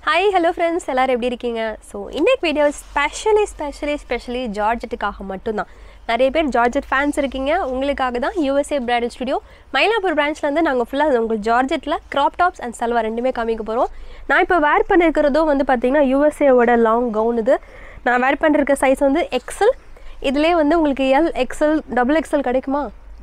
Hi hello friends எல்லோரும் எப்படி இருக்கீங்க ஸோ இன்னைக்கு வீடியோ ஸ்பெஷலி ஸ்பெஷலி ஸ்பெஷலி ஜார்ஜெட்டுக்காக மட்டும்தான் நிறைய பேர் ஜார்ஜெட் ஃபேன்ஸ் இருக்கீங்க உங்களுக்காக தான் யூஎஸ்ஏ பிரைடல் ஸ்டுடியோ மயிலாப்பூர் பிரான்ச்லேருந்து நாங்கள் ஃபுல்லாக உங்களுக்கு ஜார்ஜெட்டில் க்ராப் டாப்ஸ் அண்ட் சல்வார் ரெண்டுமே காமிக்க போகிறோம் நான் இப்போ வேர் பண்ணிருக்கிறதும் வந்து பார்த்தீங்கன்னா யூஎஸ்ஏவோட லாங் கவுன் இது நான் வேர் பண்ணிருக்க சைஸ் வந்து எக்ஸல் இதுலேயே வந்து உங்களுக்கு எல் எக்ஸல் டபுள் எக்ஸல் கிடைக்குமா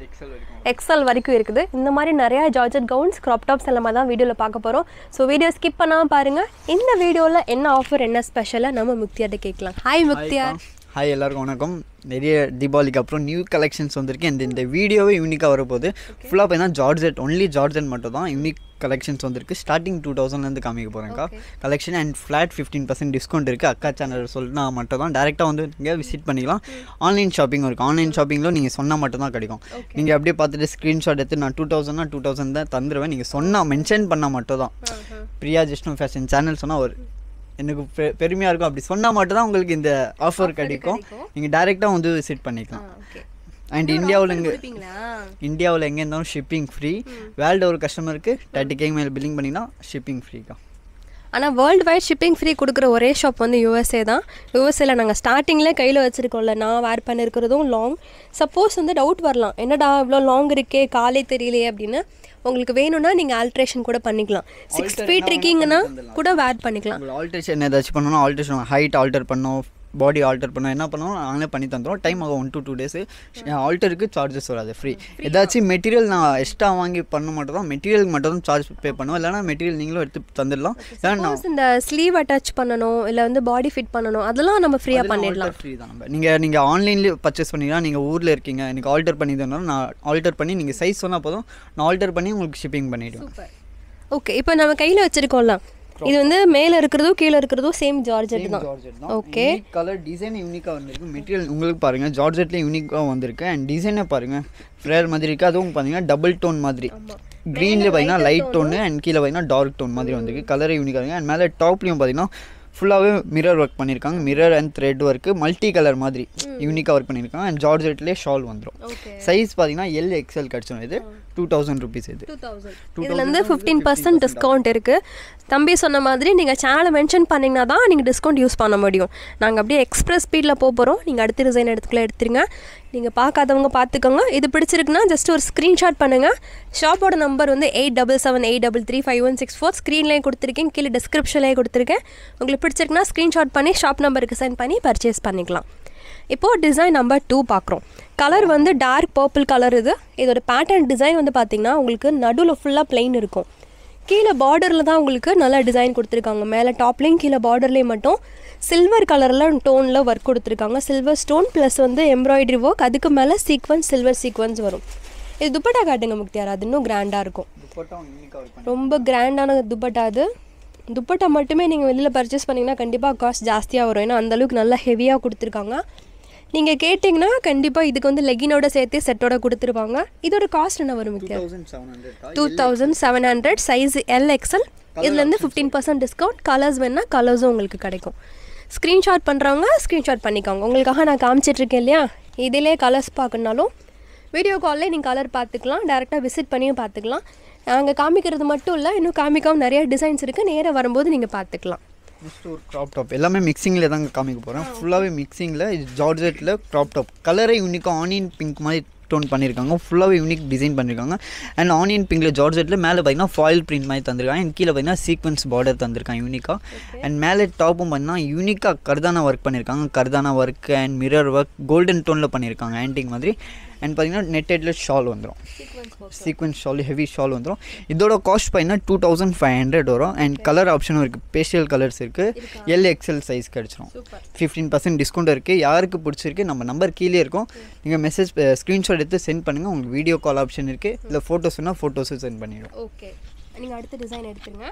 எக்ஸல் வரைக்கும் இருக்குது இந்த மாதிரி நிறையா ஜார்ஜெட் கவுன்ஸ் க்ராப் டாப்ஸ் எல்லாமே தான் வீடியோவில் பார்க்க போகிறோம் ஸோ வீடியோ ஸ்கிப் பண்ணாமல் பாருங்கள் இந்த வீடியோவில் என்ன ஆஃபர் என்ன ஸ்பெஷலாக நம்ம முக்தியார்ட்ட கேட்கலாம் ஹாய் முக்தியார் ஹாய் எல்லாருக்கும் வணக்கம் நிறைய தீபாவளிக்கு அப்புறம் நியூ கலெக்ஷன்ஸ் வந்திருக்கு and இந்த வீடியோவே யூனிக்காக வரப்போகுது ஃபுல்லாக பார்த்தீங்கன்னா ஜார்ஜெட் ஒன்லி ஜார்ஜெட் மட்டும் தான் யூனிக் கலெக்ஷன்ஸ் வந்திருக்கு ஸ்டார்டிங் டூ தௌசண்ட்லேருந்து காமிக்க போகிறேங்க்கா collection and flat fifteen percent discount இருக்குது அக்கா சேனல் சொல்லினா மட்டும் தான் டேரெக்டாக வந்து நீங்கள் விசிட் பண்ணிக்கலாம் ஆன்லைன் ஷாப்பிங் இருக்குது ஆன்லைன் ஷாப்பிங்கில் நீங்கள் சொன்னால் மட்டும் தான் கிடைக்கும் நீங்கள் அப்படியே பார்த்துட்டு ஸ்க்ரீன்ஷாட் எடுத்து நான் டூ தௌசண்ட்னா டூ தௌசண்ட் தான் தந்துடுவேன் நீங்கள் சொன்னால் மென்ஷன் பண்ணால் மட்டும் தான் பிரியா ஜிஷ்ணு ஃபேஷன் சேனல் சொன்னால் ஒரு எனக்கு பெ பெருமையாக இருக்கும் அப்படி சொன்னால் மட்டும் தான் உங்களுக்கு இந்த ஆஃபர் கிடைக்கும் நீங்கள் டேரெக்டாக வந்து விசிட் பண்ணிக்கலாம் ஓகே அண்ட் இந்தியாவில் இங்கே கொடுப்பீங்களா இந்தியாவில் எங்கே இருந்தாலும் ஷிப்பிங் ஃப்ரீ வேர்ல்டு ஒரு கஸ்டமருக்கு தேர்ட்டி கே மேலே பில்லிங் பண்ணிங்கன்னா ஷிப்பிங் ஃப்ரீக்கா ஆனால் வேர்ல்டு வைட் ஷிப்பிங் ஃப்ரீ கொடுக்குற ஒரே ஷாப் வந்து யூஎஸ்ஏ தான் யூஎஸ்ஏல நாங்கள் ஸ்டார்டிங்கில் கையில் வச்சுருக்கோம்ல நான் வேர் பண்ணிருக்கிறதும் லாங் சப்போஸ் வந்து டவுட் வரலாம் என்னடா இவ்வளோ லாங் இருக்கே காலே தெரியலையே அப்படின்னு உங்களுக்கு வேணும்னா நீங்கள் ஆல்ட்ரேஷன் கூட பண்ணிக்கலாம் சிக்ஸ் ஃபீட் இருக்கீங்கன்னா கூட வேர் பண்ணிக்கலாம் உங்களுக்கு ஆல்ட்ரேஷன் ஏதாச்சும் பண்ணணும் ஆல்ட்ரேஷன் ஹைட் ஆல்டர் பண்ணணும் பாடி ஆல்டர் பண்ணணும் என்ன பண்ணணும் நாங்களே பண்ணி தந்துடும் டைம் ஆகும் ஒன் டு டூ டேஸு ஆல்டருக்கு சார்ஜஸ் வராது ஃப்ரீ ஏதாச்சும் மெட்டீரியல் நான் எக்ஸ்ட்ரா வாங்கி பண்ண மட்டும் தான் மெட்டீரியலுக்கு மட்டும் தான் சார்ஜ் பே பண்ணுவோம் இல்லைனா மெட்டீரியல் நீங்களும் எடுத்து தந்துடலாம் ஏன்னா நான் சப்போஸ் இந்த ஸ்லீவ் அட்டாச் பண்ணணும் இல்லை வந்து பாடி ஃபிட் பண்ணணும் அதெல்லாம் நம்ம ஃப்ரீயாக பண்ணிடலாம் ஃப்ரீ தான் நம்ம நீங்கள் நீங்கள் ஆன்லைன்லேயே பர்ச்சேஸ் பண்ணிக்கலாம் நீங்கள் ஊரில் இருக்கீங்க எனக்கு ஆல்டர் பண்ணி தரணும் நான் ஆல்டர் பண்ணி நீங்கள் சைஸ் சொன்னால் போதும் நான் ஆல்டர் பண்ணி உங்களுக்கு ஷிப்பிங் பண்ணிவிடுவேன் ஓகே இப்போ நம்ம கையில் வச்சுருக்கோம்ல இது வந்து மேலே இருக்கிறதும் கீழே இருக்கிறதும் சேம் ஜார்ஜெட் தான் ஓகே கலர் டிசைன் யூனிக்காக வந்திருக்கு மெட்டீரியல் உங்களுக்கு பாருங்க ஜார்ஜெட்லேயே யூனிக்காக வந்திருக்கு அண்ட் டிசைனை பாருங்க ஃப்ரேர் மாதிரி இருக்குது அதுவும் பார்த்தீங்கன்னா டபுள் டோன் மாதிரி க்ரீனில் பார்த்தீங்கன்னா லைட் டோனு அண்ட் கீழே பார்த்தீங்கன்னா டார்க் டோன் மாதிரி வந்திருக்கு கலரே யூனிக்காக இருக்குது அண்ட் மேலே டாப்லேயும் பார்த்தீங்கன்னா ஃபுல்லாகவே மிரர் ஒர்க் பண்ணியிருக்காங்க mirror and thread work multi colour மாதிரி யூனிக்காக ஒர்க் பண்ணியிருக்காங்க அண்ட் ஜார்ஜெட்லேயே ஷால் வந்துடும் ஓகே சைஸ் பார்த்தீங்கன்னா எல் எக்ஸ்எல் கிடச்சிடும் இது டூ தௌசண்ட் ருபீஸ் இது டூ தௌசண்ட் இதுலேருந்து ஃபிஃப்டீன் பர்சன்ட் டிஸ்கவுண்ட் இருக்குது தம்பி சொன்ன மாதிரி நீங்கள் சேனலை மென்ஷன் பண்ணிங்கன்னா தான் நீங்கள் டிஸ்கவுண்ட் யூஸ் பண்ண முடியும் நாங்கள் அப்படியே எக்ஸ்பிரஸ் ஸ்பீடில் போக போகிறோம் நீங்கள் அடுத்த டிசைன் எடுத்துக்கலாம் எடுத்துருங்க நீங்கள் பார்க்காதவங்க பார்த்துக்கோங்க இது பிடிச்சிருக்குன்னா ஜஸ்ட் ஒரு ஸ்க்ரீன்ஷாட் பண்ணுங்கள் ஷாப்போட நம்பர் வந்து eight double seven eight double three five one six four ஸ்க்ரீன்லேயே கொடுத்துருக்கேன் கீழே டிஸ்கிரிப்ஷன்லேயே கொடுத்துருக்கேன் உங்களுக்கு பிடிச்சிருக்குன்னா ஸ்க்ரீன்ஷாட் பண்ணி ஷாப் நம்பருக்கு சென்ட் பண்ணி பர்ச்சேஸ் பண்ணிக்கலாம் இப்போது டிசைன் நம்பர் டூ பார்க்குறோம் கலர் வந்து டார்க் பர்பிள் கலர் இது இதோட பேட்டர்ன் டிசைன் வந்து பார்த்திங்கன்னா உங்களுக்கு நடுவில் ஃபுல்லாக plain இருக்கும் கீழே பார்டரில் தான் உங்களுக்கு நல்லா டிசைன் கொடுத்துருக்காங்க மேலே டாப்லேயும் கீழே பார்டர்லேயும் மட்டும் சில்வர் கலரில் டோனில் ஒர்க் கொடுத்துருக்காங்க சில்வர் ஸ்டோன் ப்ளஸ் வந்து எம்ப்ராய்டரி ஒர்க் அதுக்கு மேலே சீக்வன்ஸ் சில்வர் சீக்வன்ஸ் வரும் இது துப்பட்டா காட்டுங்க முக்தியார் அது இன்னும் கிராண்டாக இருக்கும் யூனிக்காக ஒர்க் ரொம்ப கிராண்டான துப்பட்டா அது துப்பட்டா மட்டுமே நீங்கள் வெளியில் பர்ச்சேஸ் பண்ணிங்கன்னா கண்டிப்பாக காஸ்ட் ஜாஸ்தியாக வரும் ஏன்னா அந்தளவுக்கு நல்லா ஹெவியாக கொடுத்துருக்காங்க நீங்கள் கேட்டிங்கன்னா கண்டிப்பாக இதுக்கு வந்து லெகினோட சேர்த்து செட்டோட கொடுத்துருப்பாங்க இதோட காஸ்ட் என்ன வரும் டூ முக்கியம் thousand seven hundred two thousand seven hundred size L XL இதுலேருந்து ஃபிஃப்டீன் பர்சன்ட் டிஸ்கவுண்ட் கலர்ஸ் வேணால் கலர்ஸும் உங்களுக்கு கிடைக்கும் ஸ்க்ரீன்ஷாட் பண்ணுறவங்க ஸ்க்ரீன்ஷாட் பண்ணிக்கோங்க உங்களுக்காக நான் காமிச்சிட்ருக்கேன் இல்லையா இதிலே கலர்ஸ் பார்க்கணுனாலும் வீடியோ கால்லே நீங்கள் கலர் பார்த்துக்கலாம் டேரெக்டாக விசிட் பண்ணியும் பார்த்துக்கலாம் நாங்கள் காமிக்கிறது மட்டும் இல்லை இன்னும் காமிக்காமல் நிறைய டிசைன்ஸ் இருக்குது நேராக வரும்போது நீங்கள் பார்த்துக்கலாம் நெக்ஸ்ட் ஒரு க்ராப் டாப் எல்லாமே மிக்சிங்கில் தாங்க காமிக்க போகிறேன் ஃபுல்லாகவே மிக்சிங்கில் இது ஜார்ஜெட்டில் க்ராப் டாப் கலரே யூனிக்காக ஆனியன் பிங்க் மாதிரி டோன் பண்ணியிருக்காங்க ஃபுல்லாகவே யூனிக் டிசைன் பண்ணியிருக்காங்க அண்ட் ஆனியன் பிங்கில் ஜார்ஜெட்டில் மேலே பார்த்தீங்கன்னா ஃபாயில் பிரிண்ட் மாதிரி தந்திருக்காங்க அண்ட் கீழே பார்த்தீங்கன்னா சீக்வன்ஸ் பார்டர் தந்திருக்காங்க யூனிக்காக அண்ட் மேலே டாப்பும் பார்த்தீங்கன்னா யூனிக்காக கர்தானா ஒர்க் பண்ணியிருக்காங்க கர்தானா work and mirror work golden டோனில் பண்ணியிருக்காங்க ஆன்டிக் மாதிரி அண்ட் பார்த்தீங்கன்னா நெட்டெட்டில் ஷால் வந்துடும் சீக்வன்ஸ் ஷால் ஹெவி ஷால் வந்துடும் இதோட காஸ்ட் பார்த்தீங்கன்னா டூ தௌசண்ட் ஃபைவ் ஹண்ட்ரட் வரும் அண்ட் கலர் ஆப்ஷனும் இருக்குது பேஸ்டல் கலர்ஸ் இருக்குது எல் எக்ஸ்எல் சைஸ் கிடச்சிரும் ஃபிஃப்டீன் பர்சன்ட் டிஸ்கவுண்ட் இருக்குது யாருக்கு பிடிச்சிருக்கு நம்ம நம்பர் கீழே இருக்கும் நீங்கள் மெசேஜ் ஸ்க்ரீன்ஷாட் எடுத்து சென்ட் பண்ணுங்கள் உங்களுக்கு வீடியோ கால் ஆப்ஷன் இருக்குது இல்லை ஃபோட்டோஸ்னால் ஃபோட்டோஸும் சென்ட் பண்ணிவிடும் ஓகே நீங்கள் அடுத்த டிசைன் எடுத்துருங்க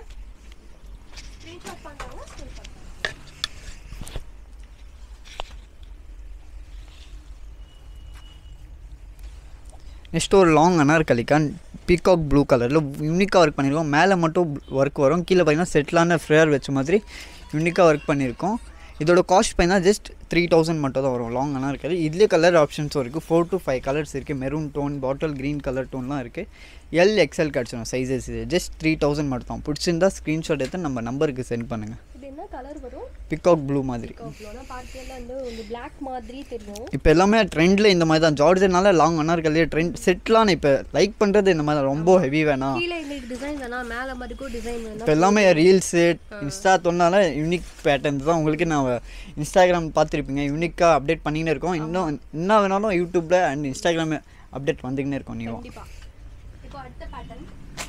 நெக்ஸ்ட் ஒரு லாங் அனார்கலிக்கா பீகாக் ப்ளூ கலரில் யூனிக்காக ஒர்க் பண்ணியிருக்கோம் மேலே மட்டும் ஒர்க் வரும் கீழே பார்த்தீங்கன்னா செட்டிலான ஃப்ரேயர் வச்ச மாதிரி யூனிக்காக ஒர்க் பண்ணியிருக்கோம் இதோட காஸ்ட் பார்த்தீங்கன்னா ஜஸ்ட் த்ரீ தௌசண்ட் மட்டும் தான் வரும் லாங் அனார்கலி இதுலேயே கலர் ஆப்ஷன்ஸும் இருக்குது ஃபோர் டு ஃபைவ் கலர்ஸ் இருக்குது maroon tone bottle green colour டோன்லாம் இருக்குது எல் எக்ஸ்எல் கிடச்சிடும் சைஸஸ் இது ஜஸ்ட் த்ரீ தௌசண்ட் மட்டும் தான் பிடிச்சிருந்தா ஸ்க்ரீன்ஷாட் எடுத்து நம்ம நம்பருக்கு சென்ட் பண்ணுங்கள் இது என்ன கலர் வரும் பிகாக் ப்ளூ மாதிரி அவ்வளோனா பார்க்கையில வந்து ஒரு பிளாக் மாதிரி தெரியும் இப்போ எல்லாமே ட்ரெண்டில் இந்த மாதிரி தான் ஜார்ஜர்னால லாங் அனார்கல்லே ட்ரெண்ட் செட்லாம் இப்போ லைக் பண்ணுறது இந்த மாதிரி தான் ரொம்ப ஹெவி வேணாம் கீழே எங்களுக்கு டிசைன் வேணாம் மேலே மாதிரிக்கும் டிசைன் வேணாம் இப்போ எல்லாமே ரீல்ஸு இன்ஸ்டா தொன்னால யூனிக் பேட்டர்ன்ஸ் தான் உங்களுக்கு நான் இன்ஸ்டாகிராம் பார்த்துருப்பீங்க யூனிக்காக அப்டேட் பண்ணிக்கினே இருக்கோம் இன்னும் என்ன வேணாலும் யூடியூப்பில் அண்ட் இன்ஸ்டாகிராம் அப்டேட் வந்துக்கினே இருக்கோம் நீவும் கண்டிப்பா இப்போ அடுத்த பேட்டர்ன்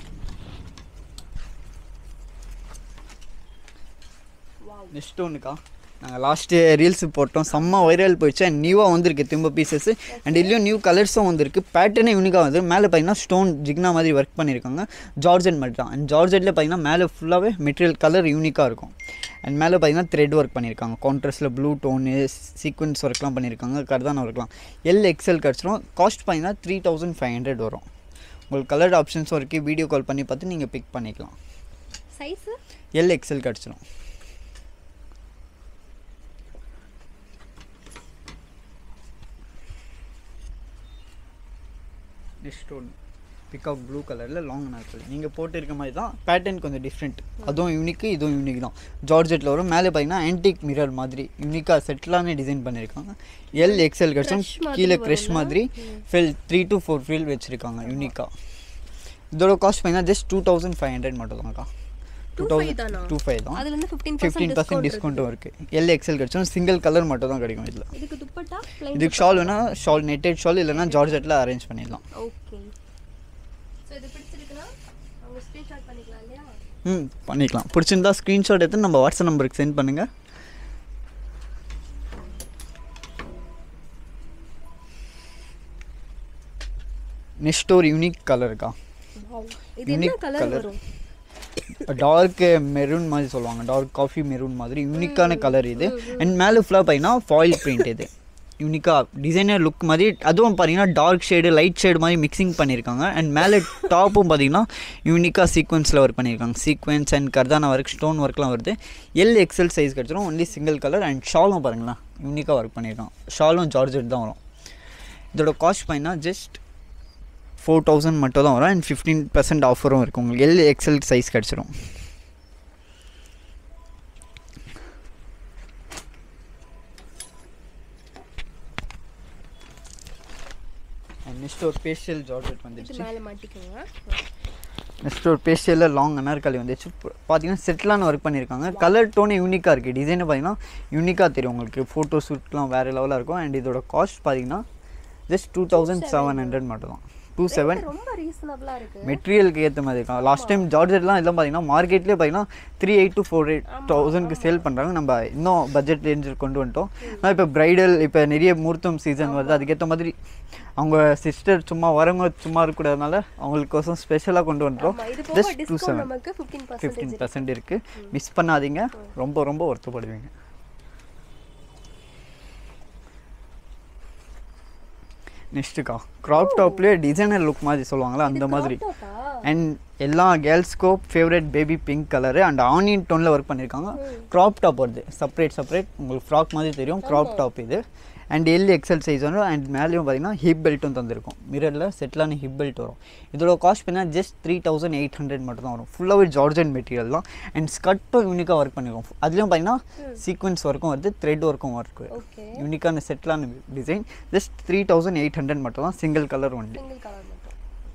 நெக்ஸ்ட் ஒன்றுக்கா நாங்கள் லாஸ்ட்டு ரீல்ஸ் போட்டோம் செம்ம வைரல் போயிடுச்சு அண்ட் நியூவாக வந்திருக்கு திரும்ப பீசஸ் அண்ட் இதுலேயும் நியூ கலர்ஸும் வந்திருக்கு பேட்டர்னே யூனிக்காக வந்து மேலே பார்த்தீங்கன்னா ஸ்டோன் ஜிக்னா மாதிரி ஒர்க் பண்ணியிருக்காங்க ஜார்ஜெட் மட்டும் தான் அண்ட் ஜார்ஜெட்டில் பார்த்தீங்கன்னா மேலே ஃபுல்லாகவே மெட்டீரியல் கலர் யூனிக்காக இருக்கும் அண்ட் மேலே பார்த்தீங்கன்னா த்ரெட் ஒர்க் பண்ணியிருக்காங்க கான்ட்ரஸ்ட்டில் ப்ளூ டோனு சீக்வன்ஸ் ஒர்க்லாம் பண்ணியிருக்காங்க கர்தான ஒர்க்லாம் எல் எக்ஸ்எல் கிடச்சிரும் காஸ்ட் பார்த்தீங்கன்னா த்ரீ தௌசண்ட் ஃபைவ் ஹண்ட்ரட் வரும் உங்களுக்கு கலர் ஆப்ஷன்ஸும் இருக்குது வீடியோ கால் பண்ணி பார்த்து நீங்கள் பிக் பண்ணிக்கலாம் சைஸு எல் எக்ஸ்எல் கிடச்சிரும் நெக்ஸ்ட் ஒன் பிகாக் ப்ளூ கலரில் லாங் நாட்கள் நீங்கள் போட்டிருக்க மாதிரி தான் பேட்டர்ன் கொஞ்சம் டிஃப்ரெண்ட் அதுவும் யூனிக்கு இதுவும் யூனிக் தான் ஜார்ஜெட்டில் வரும் மேலே பார்த்தீங்கன்னா ஆன்டிக் மிரர் மாதிரி யூனிக்காக செட்டிலானே டிசைன் பண்ணியிருக்காங்க எல் எக்ஸ்எல் கிடச்சும் Crush மாதிரி கீழே க்ரெஷ் வரும்ல? மாதிரி frill three to four frill வச்சுருக்காங்க யூனிக்காக இதோட காஸ்ட் பார்த்தீங்கன்னா just two thousand five hundred மட்டும் தான்க்கா டூ 25 தௌசண்ட் தானா? டூ ஃபைவ் தான் அதுல இருந்து 15% ஃபிஃப்டீன் பர்சன்ட் டிஸ்கவுண்ட் டிஸ்கவுண்ட்டும் இருக்குது எல் எக்ஸ்எல் கிடச்சும் சிங்கிள் கலர் மட்டும் தான் கிடைக்கும் இதில் இதுக்கு துப்பட்டா plain இதுக்கு ஷால் வேணால் ஷால் நெட்டட் ஷால் இல்லைன்னா ஜார்ஜெட்டில் அரேஞ்ச் பண்ணிடலாம் ஓகே ஸோ இது பிடிச்சிருக்குன்னா அவங்க ஸ்க்ரீன்ஷாட் பண்ணிக்கலாம் இல்லையா ம் பண்ணிக்கலாம் பிடிச்சிருந்தா ஸ்க்ரீன்ஷாட் எடுத்து நம்ம வாட்ஸ்அப் நம்பருக்கு சென்ட் பண்ணுங்கள் நெக்ஸ்ட் ஒரு யூனிக் கலர் இருக்கா இது என்ன Unique கலர் colour. வரும் டார்க் மெரூன் மாதிரி சொல்லுவாங்க டார்க் காஃபி மெரூன் மாதிரி யூனிக்கான கலர் இது அண்ட் மேலே ஃபுல்லாக பார்த்தீங்கன்னா ஃபாயில் பிரிண்ட் இது யூனிக்காக டிசைனர் லுக் மாதிரி அதுவும் பார்த்தீங்கன்னா டார்க் ஷேடு லைட் ஷேடு மாதிரி மிக்சிங் பண்ணியிருக்காங்க அண்ட் மேலே டாப்பும் பார்த்தீங்கன்னா யூனிக்காக சீக்வன்ஸில் ஒர்க் பண்ணியிருக்காங்க சீக்வன்ஸ் அண்ட் கர்தான ஒர்க் ஸ்டோன் ஒர்க்லாம் வருது எல் எக்ஸல் சைஸ் கிடச்சிரும் ஒன்லி சிங்கிள் கலர் அண்ட் ஷாலும் பாருங்களேன் யூனிக்காக ஒர்க் பண்ணியிருக்காங்க ஷாலும் ஜார்ஜெட் தான் வரும் இதோட காஸ்ட் பார்த்தீங்கன்னா ஜஸ்ட் ஃபோர் தௌசண்ட் மட்டும் தான் வரும் அண்ட் ஃபிஃப்டீன் பர்சன்ட் ஆஃபரும் இருக்கும் உங்களுக்கு எல் எக்ஸல் சைஸ் கிடச்சிரும் நெக்ஸ்ட் ஒரு பேஷியல் ஜார்ஜெட் இது வந்துடுச்சு மேலே மாட்டிக்கோங்க நெக்ஸ்ட் ஒரு பேஷியலில் லாங் அனார்காலி வந்துச்சு ப- பார்த்தீங்கன்னா செட்டிலான ஒர்க் பண்ணியிருக்காங்க கலர் டோனே யூனிக்காக இருக்குது டிசைனை பார்த்தீங்கன்னா யூனிக்காக தெரியும் உங்களுக்கு ஃபோட்டோ ஷூட்லாம் வேறு லெவலாக இருக்கும் அண்ட் இதோட காஸ்ட் பார்த்தீங்கன்னா just two thousand seven hundred மட்டும் தான் டூ செவன் ரொம்ப ரீசனபிளா இருக்கு மெட்டீரியலுக்கு ஏற்ற மாதிரி இருக்கும் லாஸ்ட் டைம் ஜார்ஜெட்லாம் இதெல்லாம் பார்த்தீங்கன்னா மார்க்கெட்லேயே பார்த்தீங்கன்னா three eight to four eight தௌசண்ட்க்கு சேல் பண்ணுறாங்க நம்ம இன்னும் பட்ஜெட் ரேஞ்சில் கொண்டு வந்துட்டோம் ஆனால் இப்போ ப்ரைடல் இப்போ நிறைய முகூர்த்தம் சீசன் வருது அதுக்கேற்ற மாதிரி அவங்க சிஸ்டர் சும்மா வரவங்க சும்மா இருக்கக்கூடாதனால அவங்களுக்கோசம் ஸ்பெஷலாக கொண்டு வந்துட்டோம் ஆமா இது போக ஜஸ்ட் டூ டிஸ்கவுண்ட் செவன் நமக்கு 15% ஃபிஃப்டீன் பர்சன்ட் இருக்குது மிஸ் பண்ணாதீங்க ரொம்ப ரொம்ப வருத்தப்படுவீங்க நெக்ஸ்ட்டுக்கா க்ராப் டாப்லேயே டிசைனர் லுக் மாதிரி சொல்லுவாங்களா அந்த மாதிரி அண்ட் எல்லா கேர்ள்ஸ்க்கும் favourite baby pink colour and onion டோனில் ஒர்க் பண்ணியிருக்காங்க க்ராப் டாப் வருது செப்பரேட் செப்பரேட் உங்களுக்கு ஃப்ராக் மாதிரி தெரியும் க்ராப் டாப் இது அண்ட் எல் எக்ஸல் சைஸ் வரும் அண்ட் மேலேயும் பார்த்தீங்கன்னா ஹிப் பெல்ட்டும் தந்திருக்கும் மிரரில் செட்டிலான ஹிப் பெல்ட் வரும் இதோட காஸ்ட் பார்த்தீங்கன்னா just three thousand eight hundred மட்டும் தான் வரும் ஃபுல்லாகவே ஜார்ஜன் மெட்டீரியல் தான் அண்ட் ஸ்கர்ட்டும் யூனிக்காக ஒர்க் பண்ணிருக்கோம் அதுலேயும் பார்த்தீங்கன்னா சீக்வன்ஸ் ஒர்க்கும் வருது த்ரெட் ஒர்க்கும் ஒர்க் ஓகே யூனிக்கான செட்டிலான design just three thousand eight hundred மட்டும் தான் single colour only single colour மட்டும்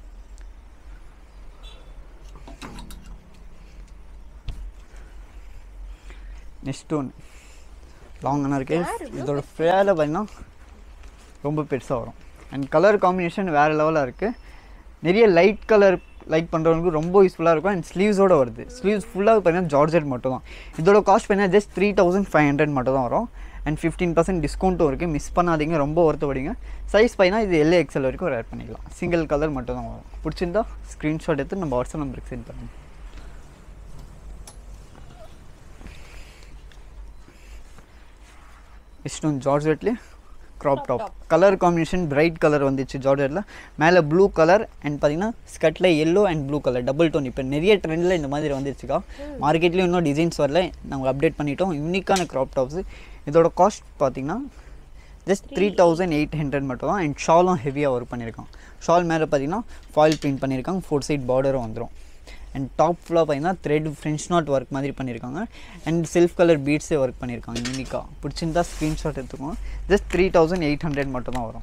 நெக்ஸ்ட் ஒன் லாங்கான இருக்கு இதோட ஃபேரில் பார்த்தீங்கன்னா ரொம்ப பெருசாக வரும் அண்ட் கலர் காம்பினேஷன் வேறு லெவலாக இருக்குது நிறைய லைட் கலர் லைக் பண்ணுறவங்களுக்கு ரொம்ப யூஸ்ஃபுல்லாக இருக்கும் அண்ட் ஸ்லீவ்ஸோட வருது ஸ்லீவ்ஸ் ஃபுல்லாக பார்த்தீங்கன்னா ஜார்ஜெட் மட்டும் தான் இதோட காஸ்ட் பார்த்தீங்கன்னா just three thousand five hundred மட்டும் தான் வரும் அண்ட் ஃபிஃப்டீன் பர்சன்ட் டிஸ்கவுண்ட்டும் இருக்குது மிஸ் பண்ணாதீங்க ரொம்ப ஒருத்தப்படுங்க சைஸ் பார்த்தீங்கன்னா இது எல்ஏ எக்ஸல் வரைக்கும் ஆட் பண்ணிக்கலாம் சிங்கிள் கலர் மட்டும் தான் வரும் பிடிச்சிருந்தா ஸ்க்ரீன்ஷாட் எடுத்து நம்ம வாட்ஸ்அப் நம்பருக்கு சென்ட் பண்ணுங்க இஷ்டம் ஜார்ஜெட்லேயே crop top colour combination bright colour வந்துச்சு ஜார்ஜெட்டில் மேலே ப்ளூ கலர் அண்ட் பார்த்தீங்கன்னா ஸ்கர்ட்டில் yellow and blue colour double tone இப்போ நிறைய ட்ரெண்டில் இந்த மாதிரி வந்துருச்சுக்கா மார்க்கெட்லேயும் இன்னும் டிசைன்ஸ் வரல நாங்கள் அப்டேட் பண்ணிட்டோம் யூனிக்கான க்ராப் டாப்ஸ் இதோட காஸ்ட் பார்த்தீங்கன்னா just three thousand eight hundred மட்டும் தான் அண்ட் ஷாலும் ஹெவியாக ஒர்க் பண்ணியிருக்கான் ஷால் மேலே பார்த்தீங்கன்னா ஃபாயில் பிரிண்ட் பண்ணியிருக்காங்க ஃபோர் சைட் பார்டரும் வந்துடும் அண்ட் டாப் ஃபுல்லாக பார்த்தீங்கன்னா த்ரெட் ஃப்ரெஞ்ச் நாட் ஒர்க் மாதிரி பண்ணியிருக்காங்க அண்ட் செல்ஃப் கலர் பீட்ஸே ஒர்க் பண்ணியிருக்காங்க யூனிக்காக பிடிச்சிருந்தா ஸ்க்ரீன்ஷாட் எடுத்துக்கோங்க just three thousand eight hundred மட்டும் தான் வரும்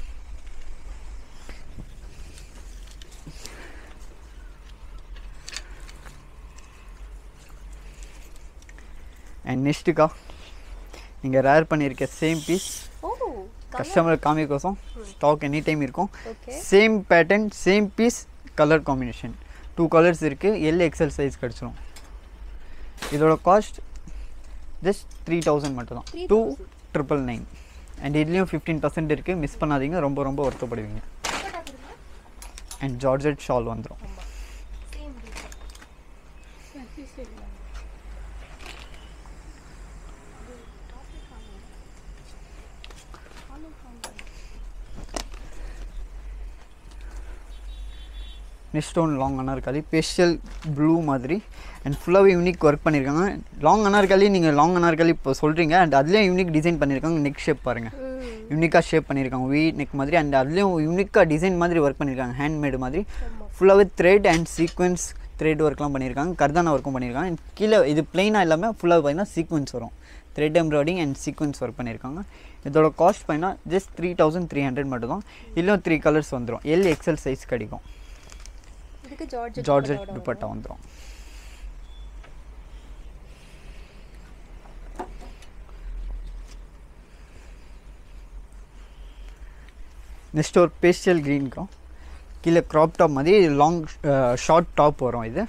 அண்ட் நெக்ஸ்ட்டுக்கா நீங்கள் ரேர் பண்ணியிருக்க சேம் பீஸ் ஓ கஸ்டமர் காமிக்கோசம் ஸ்டாக் எனி டைம் இருக்கும் okay same pattern same piece colour combination two colours இருக்குது எல் எக்ஸல் சைஸ் கிடச்சிரும் இதோட காஸ்ட் ஜஸ்ட் த்ரீ தௌசண்ட் மட்டும் தான் டூ ட்ரிபிள் நைன் அண்ட் இதுலேயும் ஃபிஃப்டீன் பர்சன்ட் இருக்குது மிஸ் பண்ணாதீங்க ரொம்ப ரொம்ப வருத்தப்படுவீங்க அண்ட் ஜார்ஜெட் ஷால் வந்துடும் next one long anarkali special blue மாதிரி அண்ட் ஃபுல்லாகவே யூனிக் ஒர்க் பண்ணியிருக்காங்க லாங் அனார்காலி நீங்கள் லாங் அனார்காலி இப்போ சொல்கிறீங்க அண்ட் அதுலேயும் யூனிக் டிசைன் பண்ணியிருக்காங்க நெக் ஷேப் பாருங்கள் யூனிக்காக ஷேப் பண்ணியிருக்காங்க வி நெக் மாதிரி அண்ட் அதுலேயும் யூனிக்காக டிசைன் மாதிரி ஒர்க் பண்ணியிருக்காங்க ஹேண்ட்மேடு மாதிரி ஃபுல்லாகவே த்ரெட் அண்ட் சீக்வன்ஸ் த்ரெட் ஒர்க்லாம் பண்ணியிருக்காங்க கர்தானா ஒர்க்கும் பண்ணியிருக்காங்க and கீழே இது பிளெயினாக இல்லாமல் ஃபுல்லாக பார்த்தீங்கன்னா சீக்வன்ஸ் வரும் thread embroidery and sequins work பண்ணியிருக்காங்க இதோட காஸ்ட் பார்த்தீங்கன்னா just three thousand three hundred மட்டும் தான் இதுலேயும் த்ரீ கலர்ஸ் வந்துடும் எல் எக்ஸல் சைஸ் கிடைக்கும் இதுக்கு ஜார்ஜ் ஜார்ஜெட் துப்பட்டா வந்துடும் நெக்ஸ்ட் ஒரு பேஸ்டல் க்ரீன்க்கும் கீழே க்ராப் டாப் மாதிரி லாங் ஷார்ட் டாப் வரும் இது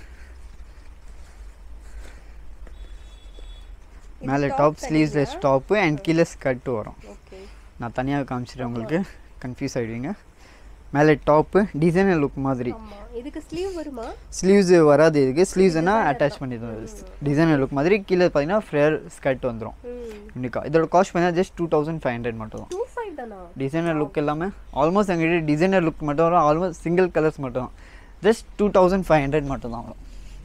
மேலே டாப் ஸ்லீவ்ஸ்லெஸ் டாப்பு அண்ட் கீழே ஸ்கர்ட்டு வரும் ஓகே நான் தனியாக காமிச்சிட்டேன் உங்களுக்கு கன்ஃபியூஸ் ஆகிடுவீங்க மேலே டாப்பு டிசைனர் லுக் மாதிரி ஆமா இதுக்கு ஸ்லீவ் வருமா ஸ்லீவ்ஸ் வராது இதுக்கு ஸ்லீவ்ஸ்னா அட்டாச் பண்ணி டிசைனர் லுக் மாதிரி கீழே பார்த்தீங்கன்னா ஃப்ரேர் ஸ்கர்ட் வந்துடும் ம் யூனிக்கா இதோட காஸ்ட் பார்த்தீங்கன்னா just two thousand five hundred மட்டும் தான் டூ ஃபைவ் தானா டிசைனர் லுக் எல்லாமே ஆல்மோஸ்ட் எங்ககிட்ட டிசைனர் லுக் மட்டும் வரும் ஆல்மோஸ்ட் சிங்கிள் கலர்ஸ் மட்டும் தான் just two thousand five hundred மட்டும் தான் வரும்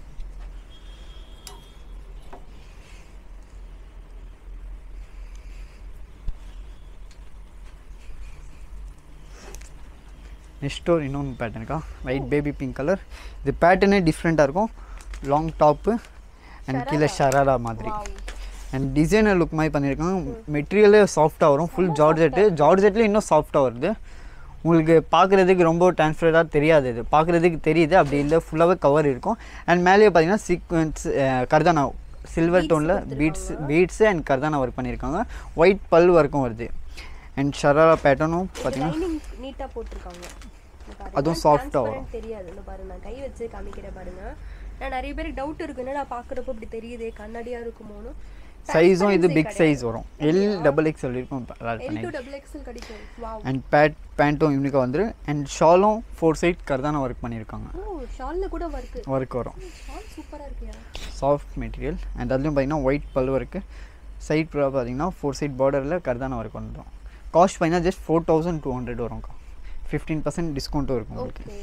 நெக்ஸ்ட் ஒரு இன்னொன்று பேட்டர்னுக்கா ஒயிட் பேபி பிங்க் கலர் இது பேட்டர்னே டிஃப்ரெண்ட்டாக இருக்கும் லாங் டாப்பு அண்ட் கீழே ஷராரா மாதிரி வாவ் அண்ட் டிசைனர் லுக் மாதிரி பண்ணியிருக்காங்க மெட்டீரியலே சாஃப்டாக வரும் ஃபுல் ஜார்ஜெட்டு ஜார்ஜெட்லேயும் இன்னும் சாஃப்டாக வருது உங்களுக்கு பார்க்குறதுக்கு ரொம்ப டிரான்ஸ்பரண்டாக தெரியாது இது பார்க்குறதுக்கு தெரியுது அப்படி இல்லை ஃபுல்லாகவே கவர் இருக்கும் அண்ட் மேலேயே பார்த்தீங்கன்னா சீக்வன்ஸ் கர்தானா சில்வர் டோனில் பீட்ஸ் பீட்ஸு அண்ட் கர்தானா ஒர்க் பண்ணியிருக்காங்க ஒயிட் பல் ஒர்க்கும் வருது அண்ட் ஷராரா பேட்டர்னும் பார்த்தீங்கன்னா லைனிங் நீட்டா போட்டிருக்காங்க இங்க பாருங்க. அதுவும் soft ஆ வரும். transparent தெரியாது இந்த பாருங்க நான் கை வச்சு காமிக்கிறேன் பாருங்க நான் நிறைய பேருக்கு டவுட் இருக்கு என்னடா பாக்குறப்ப இப்படி தெரியுதே கண்ணாடியா இருக்குமோன்னு சைஸும் இது பிக் சைஸ் வரும் எல் டபுள் எக்ஸ்எல் இருக்கும் எல் பண்ணி டு டபுள் எக்ஸ்எல் கிடைக்கும் வாவ் அண்ட் பேட் பேண்ட்டும் யூனிக்காக வந்துரு அண்ட் ஷாலும் ஃபோர் சைட் கர்தானா ஒர்க் பண்ணியிருக்காங்க ஓ ஷால்ல கூட ஒர்க் ஒர்க் வரும் ஷால் சூப்பரா இருக்கியா சாஃப்ட் மெட்டீரியல் அண்ட் அதுலேயும் பார்த்தீங்கன்னா ஒயிட் பல்லு இருக்குது சைட் ப்ரா பார்த்தீங்கன்னா ஃபோர் சைட் பார்டரில் கர்தானா ஒர்க் வந்துடும் காஸ்ட் பார்த்தீங்கன்னா just four thousand two hundred வரும்க்கா ஃபிஃப்டீன் பர்சன்ட் டிஸ்கவுண்ட்டும் இருக்கும் உங்களுக்கு ஓகே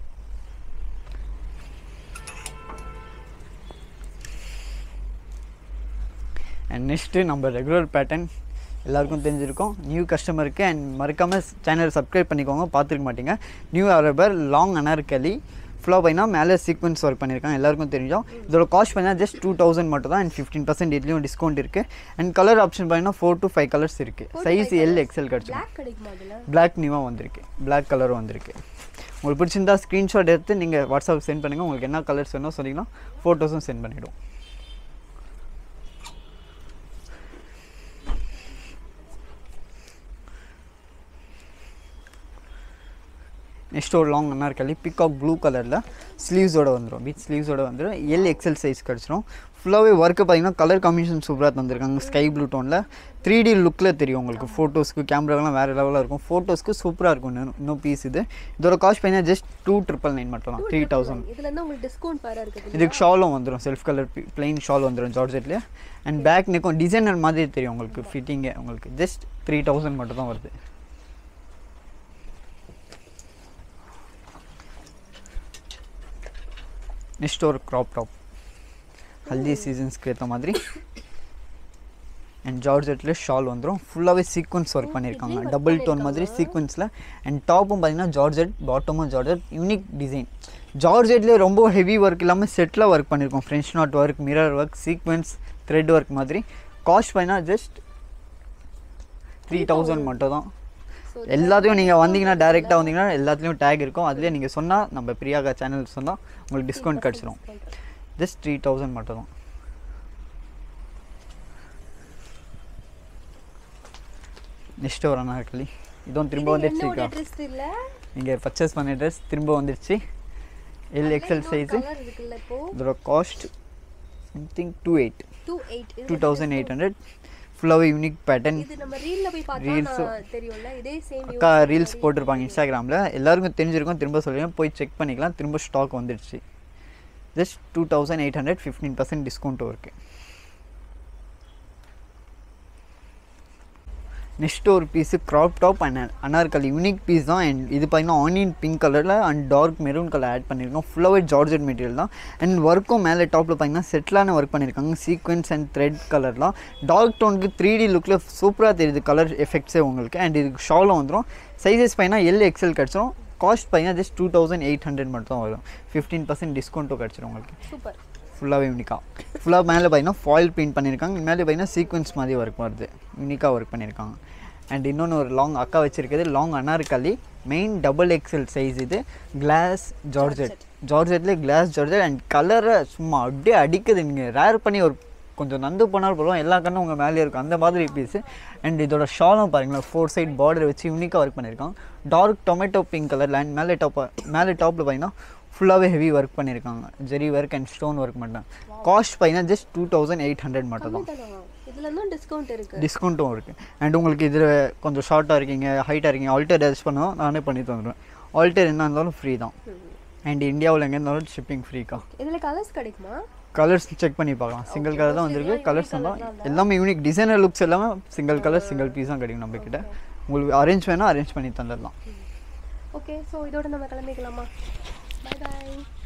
அண்ட் நெக்ஸ்ட்டு நம்ம ரெகுலர் பேட்டர்ன் எல்லாருக்கும் தெரிஞ்சிருக்கும் நியூ கஸ்டமருக்கு அண்ட் மறக்காமல் சேனல் சப்ஸ்கிரைப் பண்ணிக்கோங்க பார்த்துருக்க மாட்டீங்க நியூ அரபர் லாங் அனார்கலி ஃபுல்லாக பார்த்தீங்கன்னா மேலே சீக்வன்ஸ் ஒர்க் பண்ணியிருக்காங்க எல்லாருக்கும் தெரிஞ்சோம் இதோட காஸ்ட் பார்த்தீங்கன்னா ஜஸ்ட் டூ தௌசண்ட் மட்டும் தான் அண்ட் ஃபிஃப்டீன் பர்சன்ட் இதுலேயும் டிஸ்கவுண்ட் இருக்குது அண்ட் கலர் ஆப்ஷன் பார்த்தீங்கன்னா ஃபோர் to ஃபைவ் கலர்ஸ் இருக்குது சைஸ் எல் எக்ஸல் கிடச்சிடும் பிளாக் கிடைக்குமா அதுல Black நியூவாக வந்திருக்கு Black கலரும் வந்திருக்கு உங்களுக்கு பிடிச்சிருந்தா ஸ்க்ரீன்ஷாட் எடுத்து நீங்கள் வாட்ஸ்அப் சென்ட் பண்ணுங்கள் உங்களுக்கு என்ன கலர்ஸ் வேணும் சொன்னீங்கன்னா ஃபோட்டோஸும் சென்ட் பண்ணிவிடுவோம் நெக்ஸ்ட் ஒரு லாங் அன்னார்கலி பிகாக் ப்ளூ கலரில் ஸ்லீவ்ஸோட வந்துடும் பீச் ஸ்லீவ்ஸோட வந்துடும் எல் எக்ஸல் சைஸ் கிடச்சிரும் ஃபுல்லாகவே ஒர்க்கு பார்த்தீங்கன்னா கலர் காம்பினேஷன் சூப்பராக தந்திருக்காங்க ஸ்கை ப்ளூ டோனில் த்ரீ டி லுக்கில் தெரியும் உங்களுக்கு ஃபோட்டோஸ்க்கு கேமராலாம் வேறு லெவலில் இருக்கும் ஃபோட்டோஸ்க்கு சூப்பராக இருக்கும் இன்னும் இன்னும் பீஸ் இது இதோட காஸ்ட் பார்த்தீங்கன்னா ஜஸ்ட் டூ ட்ரிபிள் நைன் மட்டும் தான் த்ரீ தௌசண்ட் இதுல இருந்து உங்களுக்கு டிஸ்கவுண்ட் வேற இருக்குது இதுக்கு ஷாலும் வந்துடும் செல்ஃப் கலர் பிளெயின் ஷால் வந்துடும் ஜார்ஜெட்லேயே அண்ட் பேக் நெக்கும் டிசைனர் மாதிரி தெரியும் உங்களுக்கு ஃபிட்டிங்கே உங்களுக்கு ஜஸ்ட் த்ரீ தௌசண்ட் மட்டும் தான் வருது நெக்ஸ்ட் ஒரு க்ராப் டாப் ஹல்தி சீசன்ஸ்க்கு ஏற்ற மாதிரி அண்ட் ஜார்ஜெட்டில் ஷால் வந்துடும் ஃபுல்லாகவே சீக்வன்ஸ் ஒர்க் பண்ணியிருக்காங்க டபுள் டோன் மாதிரி சீக்வன்ஸில் அண்ட் டாப்பும் பார்த்தீங்கன்னா ஜார்ஜெட் பாட்டமும் ஜார்ஜெட் யூனிக் டிசைன் ஜார்ஜெட்லேயே ரொம்ப ஹெவி ஒர்க் இல்லாமல் செட்டில் ஒர்க் பண்ணியிருக்கோம் French knot work mirror work sequins thread work மாதிரி காஸ்ட் பார்த்தீங்கன்னா ஜஸ்ட் த்ரீ தௌசண்ட் மட்டும் தான் ஸோ எல்லாத்தையும் நீங்கள் வந்தீங்கன்னா டேரெக்டாக வந்தீங்கன்னா எல்லாத்துலேயும் டேக் இருக்கும் அதுலேயே நீங்கள் சொன்னால் நம்ம பிரியாகா சேனல் சொன்னால் உங்களுக்கு டிஸ்கவுண்ட் கிடச்சிரும் ஜஸ்ட் த்ரீ தௌசண்ட் மட்டும் தான் நெக்ஸ்ட் ஒரு அனார்கலி இதுவும் திரும்ப வந்துடுச்சுக்கா ட்ரெஸ் இல்ல நீங்கள் பர்ச்சேஸ் பண்ண ட்ரெஸ் திரும்ப வந்துடுச்சு எல் எக்ஸல் சைஸு கலர் இருக்குல்ல இப்போ இதோட cost something two eight two eight two thousand eight hundred ஃபுல்லாகவே யூனிக் பேட்டர்ன் இது நம்ம ரீல்ல போய் பார்த்தா Reels- நான் தெரியும்ல இதே சேம் அக்கா ரீல்ஸ் போட்டிருப்பாங்க இன்ஸ்டாகிராமில் எல்லாருக்கும் தெரிஞ்சிருக்கும் திரும்ப சொல்லுவேன் போய் செக் பண்ணிக்கலாம் திரும்ப ஸ்டாக் வந்துடுச்சு just two thousand eight hundred fifteen percent டிஸ்கவுண்ட்டும் இருக்குது நெக்ஸ்ட் ஒரு piece crop top and anarkali unique piece தான் அண்ட் இது பார்த்தீங்கன்னா ஆனியன் பிங்க் கலரில் and dark maroon colour add பண்ணியிருக்கோம் ஃபுல்லாகவே ஜார்ஜெட் மெட்டீரியல் தான் அண்ட் ஒர்க்கும் மேலே டாப்பில் பார்த்தீங்கன்னா செட்டிலான ஒர்க் பண்ணியிருக்காங்க சீக்வன்ஸ் அண்ட் த்ரெட் கலர்லாம் டார்க் டோனுக்கு த்ரீ டி லுக்கில் சூப்பராக தெரியுது கலர் எஃபெக்ட்ஸே உங்களுக்கு அண்ட் இதுக்கு ஷாலும் வந்துடும் சைஸஸ் பார்த்தீங்கன்னா எல் எக்ஸல் கிடச்சிரும் காஸ்ட் பார்த்தீங்கன்னா just two thousand eight hundred மட்டும் தான் வரும் ஃபிஃப்டீன் பர்சன்ட் டிஸ்கவுண்ட்டும் கிடச்சிரும் உங்களுக்கு சூப்பர் ஃபுல்லாகவே யூனிக்காக ஃபுல்லாக மேலே பார்த்தீங்கன்னா ஃபாயில் பிரிண்ட் பண்ணியிருக்காங்க மேலே பார்த்தீங்கன்னா சீக்வன்ஸ் மாதிரி ஒர்க் வருது யூனிக்காக ஒர்க் பண்ணியிருக்காங்க அண்ட் இன்னொன்று ஒரு லாங் அக்கா வச்சிருக்கிறது long anarkali main double XL size இது கிளாஸ் ஜார்ஜெட் ஜார்ஜெட்லேயே கிளாஸ் ஜார்ஜெட் அண்ட் கலரை சும்மா அப்படியே அடிக்குது நீங்கள் ரேர் பண்ணி ஒரு கொஞ்சம் நந்து போனால் போதும் எல்லா கண்ணும் உங்கள் மேலே இருக்கும் அந்த மாதிரி பீஸு அண்ட் இதோட ஷாலும் பாருங்களேன் ஃபோர் சைட் பார்டர் வச்சு யூனிக்காக ஒர்க் பண்ணியிருக்காங்க dark tomato pink colour and மேலே டாப் மேலே டாப்பில் பார்த்தீங்கன்னா ஃபுல்லாகவே ஹெவி ஒர்க் பண்ணியிருக்காங்க zari work and stone work மட்டும் காஸ்ட் பார்த்தீங்கன்னா just two thousand eight hundred மட்டும் தான் இதுல இருந்தும் டிஸ்கவுண்ட் இருக்கு டிஸ்கவுண்ட்டும் இருக்குது அண்ட் உங்களுக்கு இதில் கொஞ்சம் ஷார்ட்டாக இருக்கீங்க ஹைட்டாக இருக்கீங்க ஆல்டர் ஏதாச்சும் பண்ணோம் நானே பண்ணி தந்துடுவேன் ஆல்டர் என்ன இருந்தாலும் ஃப்ரீ தான் அண்ட் இந்தியாவில் எங்கே இருந்தாலும் ஷிப்பிங் ஃப்ரீக்கா இதுல கலர்ஸ் கிடைக்குமா கலர்ஸ் செக் பண்ணி பார்க்கலாம் சிங்கிள் கலர் தான் வந்திருக்கு கலர்ஸ் தான் எல்லாமே யூனிக் டிசைனர் லுக்ஸ் எல்லாமே சிங்கிள் கலர் சிங்கிள் பீஸ் தான் கிடைக்கும் நம்ம கிட்ட உங்களுக்கு அரேஞ்ச் வேணால் அரேஞ்ச் பண்ணி தந்துடலாம் ஓகே ஸோ இதோட நம்ம கிளம்பிக்கலாமா பை பாய்